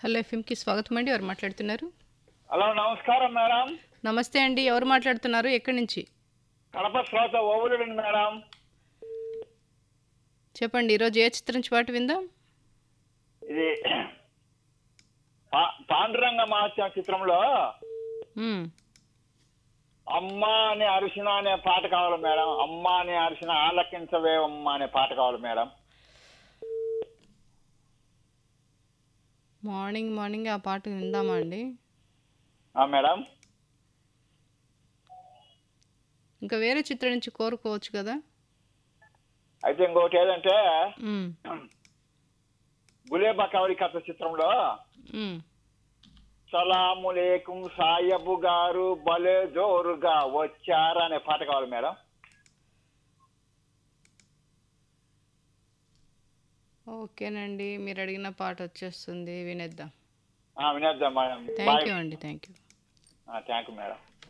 Hello ఎఫ్ఎంకి స్వాగతం అండి ఎవరు మాట్లాడుతున్నారు హలో నమస్కారం మేడం నమస్తే అండి ఎవరు మాట్లాడుతున్నారు ఎక్కడి నుంచి కడప శ్రోత ఓవులుడు మేడం చెప్పండి ఈరోజు ఏ చిత్రం నుంచి పాట విందాం ఇది పా- పాండురంగ మహత్యం చిత్రంలో మ్మ్. అమ్మ అనే అరిసిన అనే పాట కావాలి మేడం అమ్మ అనే అరిసిన ఆలకించవే అమ్మ అనే పాట కావాలి మేడం మార్నింగ్ మార్నింగ్ ఆ పాట విందామా అండి ఆ మేడం ఇంకా వేరే చిత్రం నుంచి కోరుకోవచ్చు కదా అయితే ఇంకోటి ఏదంటే మ్మ్. గులేబా కవరి కథ చిత్రంలో మ్మ్. సలాములేకుం సాయబు గారు భలే జోరుగా వచ్చారా అనే పాట కావాలి మేడం ఓకేనండి మీరు అడిగిన పాట వచ్చేస్తుంది వినేద్దాం ఆ, వినేద్దాం మేడం థ్యాంక్ యూ అండి thank you thank you madam